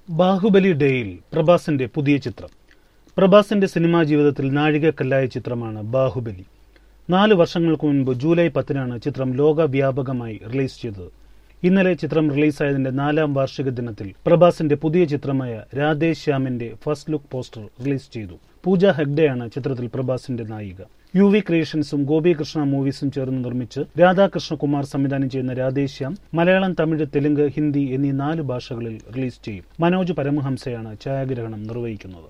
ബാഹുബലി ഡേയിൽ പ്രഭാസിന്റെ പുതിയ ചിത്രം പ്രഭാസിന്റെ സിനിമാ ജീവിതത്തിൽ നാഴികക്കല്ലായ ചിത്രമാണ് ബാഹുബലി നാല് വർഷങ്ങൾക്ക് മുൻപ് ജൂലൈ പത്തിനാണ് ചിത്രം ലോകവ്യാപകമായി റിലീസ് ചെയ്തത് ഇന്നലെ ചിത്രം റിലീസായതിന്റെ നാലാം വാർഷിക ദിനത്തിൽ പ്രഭാസിന്റെ പുതിയ ചിത്രമായ രാധേശ്യാമിന്റെ ഫസ്റ്റ് ലുക്ക് പോസ്റ്റർ റിലീസ് ചെയ്തു പൂജ ഹെഗ്ഡെയാണ് ചിത്രത്തിൽ പ്രഭാസിന്റെ നായിക യു വി ക്രിയേഷൻസും ഗോപികൃഷ്ണ മൂവീസും ചേർന്ന് നിർമ്മിച്ച് രാധാകൃഷ്ണകുമാർ സംവിധാനം ചെയ്യുന്ന രാധേശ്യാം മലയാളം തമിഴ് തെലുങ്ക് ഹിന്ദി എന്നീ നാല് ഭാഷകളിൽ റിലീസ് ചെയ്യും മനോജ് പരമഹംസയാണ് ഛായാഗ്രഹണം നിർവഹിക്കുന്നത്